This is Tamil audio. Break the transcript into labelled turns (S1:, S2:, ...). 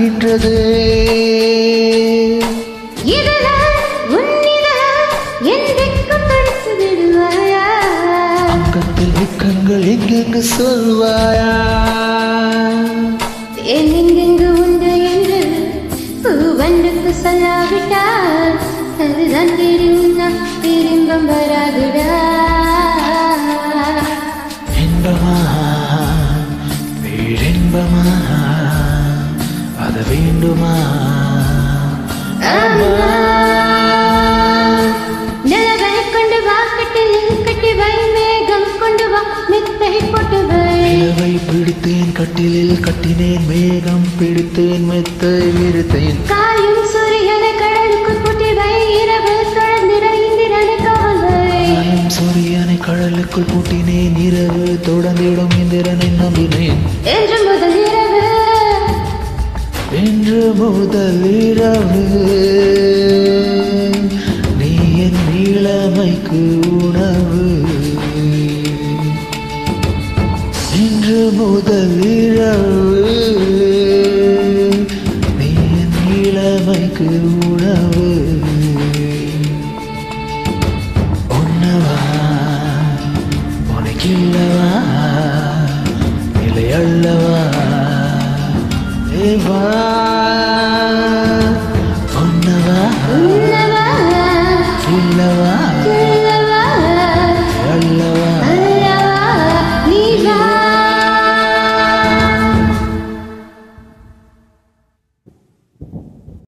S1: காக்கின்றது
S2: இதழால் உன் இதழால் என் வெட்கம் தடுத்து விடுவாயா
S1: அங்கத்தில் வெக்கங்கள் எங்கெங்கு சொல்வாயா
S2: ஏன் எங்கெங்கு உண்டு என்று பூவண்டுக்கு சொல்லாவிட்டால் அதுதான் தெரியும்னா திரும்பம் வராதுடா
S1: இன்பமா பேரின்பமா அது வேண்டுமா
S2: நிலவை கொண்டு வா கட்டிலில் கட்டி வை மேகம் கொண்டு வா மெத்தை போட்டு வை
S1: நிலவை பிடித்தேன் கட்டிலில் கட்டினேன் மேகம் பிடித்தேன் மெத்தை விரித்தேன்
S2: காயும் சூரியனை கடலுக்குள் பூட்டி வை இரவு தொடர்ந்திட இந்திரனை காவல் வை
S1: காயும் சூரியனை கடலுக்குள் பூட்டினேன் இரவு தொடர்ந்திடும் இந்திரனை நம்பினேன்
S2: என்று முதல் இரவு
S1: என்று முதல் இரவு நீ என் இளமைக்கு உணவு இன்று முதல் இரவு நீ என் இளமைக்கு உணவு உண்ணவா உனக்கில்லவா இல்லை அல்லவா ஏ வா